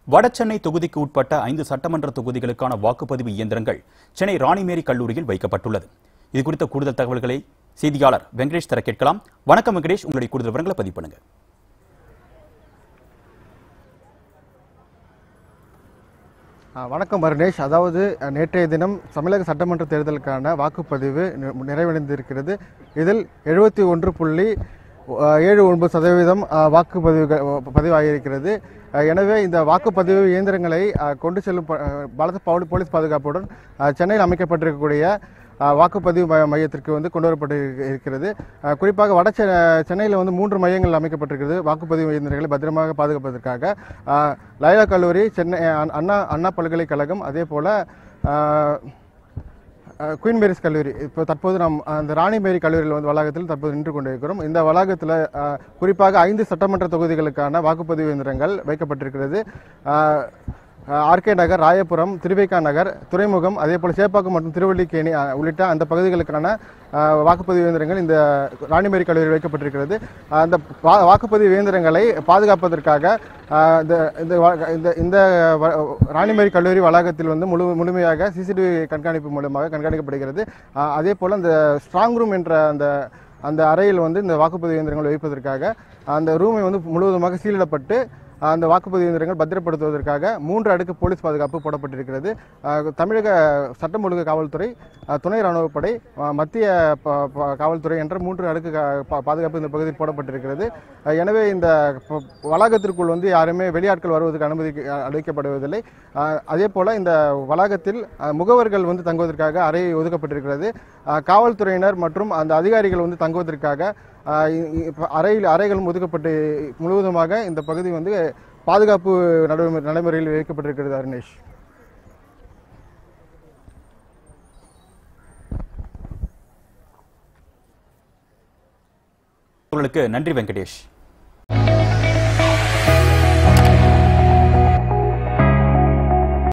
வடசென்னை தொகுதிக்கு உட்பட்ட ஐந்து சட்டமன்ற தொகுதிகளுக்கான வாக்குப்பதிவு இயந்திரங்கள் சென்னை ராணிமேரி கல்லூரியில் வைக்கப்பட்டுள்ளது இது குறித்த கூடுதல் தகவல்களை செய்தியாளர் வெங்கடேஷ் தர கேட்கலாம் வணக்கம் வெங்கடேஷ் உங்களுடைய கூடுதல் விவரங்களை பதிவு பண்ணுங்க ஆ, வணக்கம் மருணேஷ் அதாவது அ, நேற்றைய தினம் தமிழக சட்டமன்ற தேர்தலுக்கான வாக்குப்பதிவு நி- நிறைவடைந்திருக்கிறது இதில் எழுபத்தி ஒன்று புள்ளி அ, ஏழு ஒன்பது சதவீதம் அ, வாக்குப்பதிவுகள் அ, பதிவாகியிருக்கிறது அ, எனவே இந்த வாக்குப்பதிவு இயந்திரங்களை அ, கொண்டு செல்லும் ப- அ, பலத்த பவுலி- போலீஸ் பாதுகாப்புடன் அ, சென்னையில் அமைக்கப்பட்டிருக்கக்கூடிய அ, வாக்குப்பதிவு ம- மையத்திற்கு வந்து கொண்டு வரப்பட்டு இருக்கு- இருக்கிறது அ, குறிப்பாக வட செ- சென்னையில் வந்து மூன்று மையங்கள் அமைக்கப்பட்டிருக்கிறது வாக்குப்பதிவு இயந்திரங்களை பத்திரமாக பாதுகாப்பதற்காக அ, லயோலா கல்லூரி சென்னை அ- அண்ணா அண்ணா பல்கலைக்கழகம் அதே போல அ, அ, குயின் மேரிஸ் கல்லூரி இப்போ தற்போது நாம் அந்த ராணி மேரி கல்லூரியில் வந்து வளாகத்தில் தற்போது நின்று கொண்டிருக்கிறோம் இந்த வளாகத்தில் அ, குறிப்பாக ஐந்து சட்டமன்ற தொகுதிகளுக்கான வாக்குப்பதிவு இயந்திரங்கள் வைக்கப்பட்டிருக்கிறது அ, ஆர்கே நகர் ராயபுரம் திருவைக்கா நகர் துறைமுகம் அதே போல் சேப்பாக்கம் மற்றும் திருவள்ளிக்கேணி அ, உள்ளிட்ட அந்த பகுதிகளுக்கான அ, வாக்குப்பதிவு இயந்திரங்கள் இந்த ராணிமேரி கல்லூரியில் வைக்கப்பட்டிருக்கிறது அந்த வா- வாக்குப்பதிவு இயந்திரங்களை பாதுகாப்பதற்காக அ, இந்த இந்த வா- இந்த இந்த வ- ராணிமேரி கல்லூரி வளாகத்தில் வந்து முழு முழுமையாக சிசிடிவி கண்காணிப்பு மூலமாக கண்காணிக்கப்படுகிறது அ, அதே போல் அந்த ஸ்ட்ராங் ரூம் என்ற அந்த அந்த அறையில் வந்து இந்த வாக்குப்பதிவு இயந்திரங்கள் வைப்பதற்காக அந்த ரூமை வந்து முழுவதுமாக சீலிடப்பட்டு அந்த வாக்குப்பதிவு இயந்திரங்கள் பத்திரப்படுத்துவதற்காக மூன்று அடுக்கு போலீஸ் பாதுகாப்பு போடப்பட்டிருக்கிறது அஹ், தமிழக சட்டம் ஒழுங்கு காவல்துறை அஹ், துணை ராணுவப்படை அஹ், மத்திய ப- ப- காவல்துறை என்ற மூன்று அடுக்கு கா- பா- பாதுகாப்பு இந்த பகுதியில் போடப்பட்டிருக்கிறது அஹ், எனவே இந்த ப- வளாகத்திற்குள் வந்து யாருமே வெளியாட்கள் வருவதற்கு அனுமதி அளிக்கப்படுவதில்லை அஹ், அதே போல இந்த வளாகத்தில் அஹ், முகவர்கள் வந்து தங்குவதற்காக அறை ஒதுக்கப்பட்டிருக்கிறது அஹ், காவல்துறையினர் மற்றும் அந்த அதிகாரிகள் வந்து தங்குவதற்காக அஹ், இ- இ- இப்ப அறையில் அறைகளும் ஒதுக்கப்பட்டு முழுவதுமாக இந்த பகுதி வந்து பாதுகாப்பு நடைமுறை நடைமுறையில் வைக்கப்பட்டிருக்கிறது அருணேஷ் உங்களுக்கு நன்றி வெங்கடேஷ்